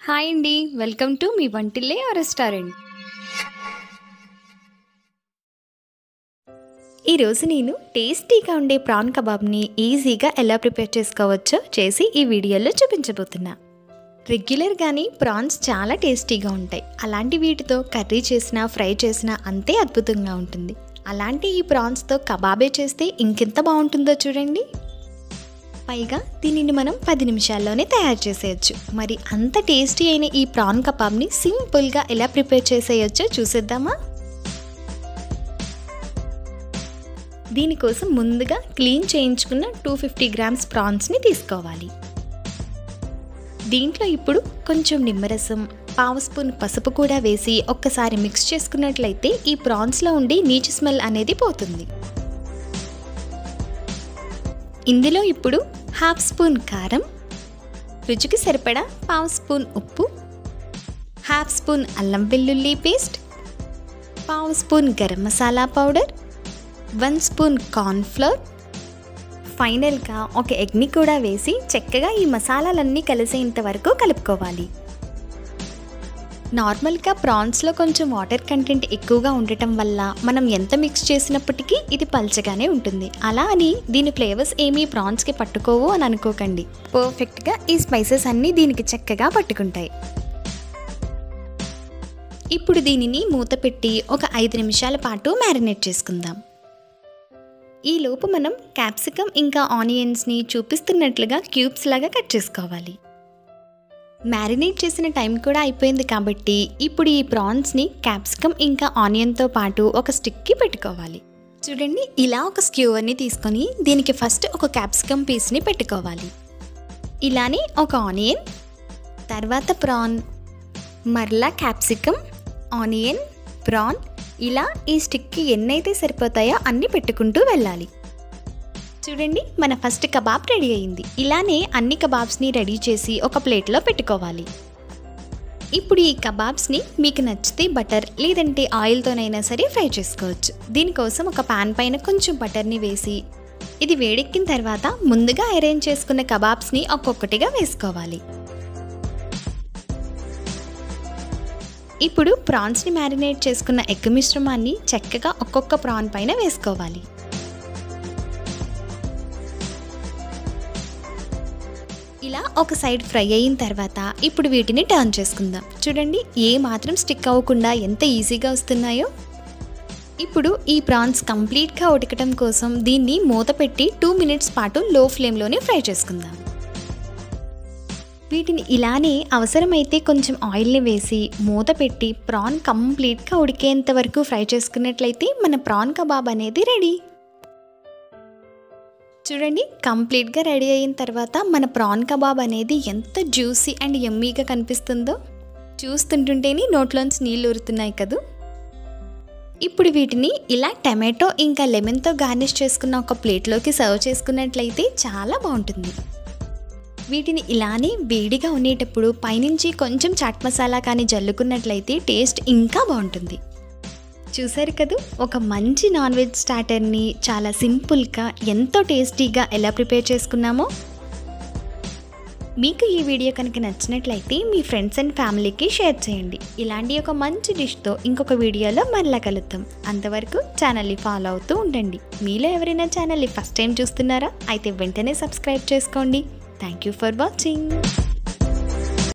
hi అండి welcome to మీ వంటిల్లే రెస్టారెంట్ ఈరోజు నేను టేస్టీగా ఉండే ప్రాన్ కబాబ్ని ఈజీగా ఎలా ప్రిపేర్ చేసుకోవచ్చో చేసి ఈ వీడియోలో చూపించబోతున్నా రెగ్యులర్గానే ప్రాన్స్ చాలా టేస్టీగా ఉంటాయి అలాంటి వీటితో కర్రీ చేసినా ఫ్రై చేసినా అంతే అద్భుతంగా ఉంటుంది అలాంటి ఈ ప్రాన్స్తో కబాబే చేస్తే ఇంకెంత బాగుంటుందో చూడండి పైగా దీనిని మనం పది నిమిషాల్లోనే తయారు చేసేయచ్చు మరి అంత టేస్టీ అయిన ఈ ప్రాన్ కబాబ్ని సింపుల్గా ఎలా ప్రిపేర్ చేసేయచ్చో చూసేద్దామా దీనికోసం ముందుగా క్లీన్ చేయించుకున్న టూ ఫిఫ్టీ గ్రామ్స్ ప్రాన్స్ని తీసుకోవాలి దీంట్లో ఇప్పుడు కొంచెం నిమ్మరసం పావు స్పూన్ పసుపు కూడా వేసి ఒక్కసారి మిక్స్ చేసుకున్నట్లయితే ఈ ప్రాన్స్లో ఉండే నీచు స్మెల్ అనేది పోతుంది ఇందులో ఇప్పుడు హాఫ్ స్పూన్ కారం రుచికి సరిపడా పావు స్పూన్ ఉప్పు హాఫ్ స్పూన్ అల్లం వెల్లుల్లి పేస్ట్ పావు spoon garam masala powder one spoon cornflour ఫైనల్గా ఒక ఎగ్ని కూడా వేసి చక్కగా ఈ మసాలాలన్నీ కలిసేంత వరకు కలుపుకోవాలి నార్మల్గా ప్రాన్స్లో కొంచెం వాటర్ కంటెంట్ ఎక్కువగా ఉండటం వల్ల మనం ఎంత మిక్స్ చేసినప్పటికీ ఇది పల్చగానే ఉంటుంది అలా అని దీని ఫ్లేవర్స్ ఏమీ ప్రాన్స్కి పట్టుకోవు అని అనుకోకండి పర్ఫెక్ట్గా ఈ స్పైసెస్ అన్నీ దీనికి చక్కగా పట్టుకుంటాయి ఇప్పుడు దీనిని మూత పెట్టి ఒక ఐదు నిమిషాల పాటు మ్యారినేట్ చేసుకుందాం ఈ లోపు మనం క్యాప్సికమ్ ఇంకా ఆనియన్స్ని చూపిస్తున్నట్లుగా క్యూబ్స్ లాగా కట్ చేసుకోవాలి మ్యారినేట్ చేసిన టైం కూడా అయిపోయింది కాబట్టి ఇప్పుడు ఈ ప్రాన్స్ని క్యాప్సికమ్ ఇంకా ఆనియన్తో పాటు ఒక స్టిక్కి పెట్టుకోవాలి చూడండి ఇలా ఒక స్క్యూవర్ని తీసుకొని దీనికి ఫస్ట్ ఒక క్యాప్సికమ్ పీస్ని పెట్టుకోవాలి ఇలానే ఒక ఆనియన్ తర్వాత ప్రాన్ మరలా క్యాప్సికమ్ ఆనియన్ ప్రాన్ ఇలా ఈ స్టిక్కి ఎన్నైతే సరిపోతాయో అన్నీ పెట్టుకుంటూ వెళ్ళాలి చూడండి మన ఫస్ట్ కబాబ్ రెడీ అయింది ఇలానే అన్ని కబాబ్స్ని రెడీ చేసి ఒక ప్లేట్లో పెట్టుకోవాలి ఇప్పుడు ఈ కబాబ్స్ని మీకు నచ్చితే బటర్ లేదంటే ఆయిల్తోనైనా సరే ఫ్రై చేసుకోవచ్చు దీనికోసం ఒక పాన్ పైన కొంచెం బటర్ని వేసి ఇది వేడెక్కిన తర్వాత ముందుగా అరేంజ్ చేసుకున్న కబాబ్స్ని ఒక్కొక్కటిగా వేసుకోవాలి ఇప్పుడు ప్రాన్స్ని మ్యారినేట్ చేసుకున్న ఎగ్ మిశ్రమాన్ని చక్కగా ఒక్కొక్క ప్రాన్ పైన వేసుకోవాలి ఇలా ఒక సైడ్ ఫ్రై అయిన తర్వాత ఇప్పుడు వీటిని టర్న్ చేసుకుందాం చూడండి ఏ మాత్రం స్టిక్ అవ్వకుండా ఎంత ఈజీగా వస్తున్నాయో ఇప్పుడు ఈ ప్రాన్స్ కంప్లీట్గా ఉడకటం కోసం దీన్ని మూత పెట్టి టూ మినిట్స్ పాటు లో ఫ్లేమ్లోనే ఫ్రై చేసుకుందాం వీటిని ఇలానే అవసరమైతే కొంచెం ఆయిల్ని వేసి మూత పెట్టి ప్రాన్ కంప్లీట్గా ఉడికేంత వరకు ఫ్రై చేసుకున్నట్లయితే మన ప్రాన్ కబాబ్ అనేది రెడీ చూడండి కంప్లీట్గా రెడీ అయిన తర్వాత మన ప్రాన్ కబాబ్ అనేది ఎంత జ్యూసీ అండ్ ఎమ్మీగా కనిపిస్తుందో చూస్తుంటుంటేనే నోట్లోంచి నీళ్ళు ఊరుతున్నాయి కదూ ఇప్పుడు వీటిని ఇలా టమాటో ఇంకా లెమన్తో గార్నిష్ చేసుకున్న ఒక ప్లేట్లోకి సర్వ్ చేసుకున్నట్లయితే చాలా బాగుంటుంది వీటిని ఇలానే వేడిగా ఉండేటప్పుడు పైనుంచి కొంచెం చాట్ మసాలా కానీ జల్లుకున్నట్లయితే టేస్ట్ ఇంకా బాగుంటుంది చూసారు కదూ ఒక మంచి నాన్ వెజ్ స్టార్టర్ని చాలా సింపుల్గా ఎంతో టేస్టీగా ఎలా ప్రిపేర్ చేసుకున్నామో మీకు ఈ వీడియో కనుక నచ్చినట్లయితే మీ ఫ్రెండ్స్ అండ్ ఫ్యామిలీకి షేర్ చేయండి ఇలాంటి ఒక మంచి డిష్తో ఇంకొక వీడియోలో మరలా కలుద్దాం అంతవరకు ఛానల్ని ఫాలో అవుతూ ఉండండి మీలో ఎవరైనా ఛానల్ని ఫస్ట్ టైం చూస్తున్నారా అయితే వెంటనే సబ్స్క్రైబ్ చేసుకోండి థ్యాంక్ యూ ఫర్ వాచింగ్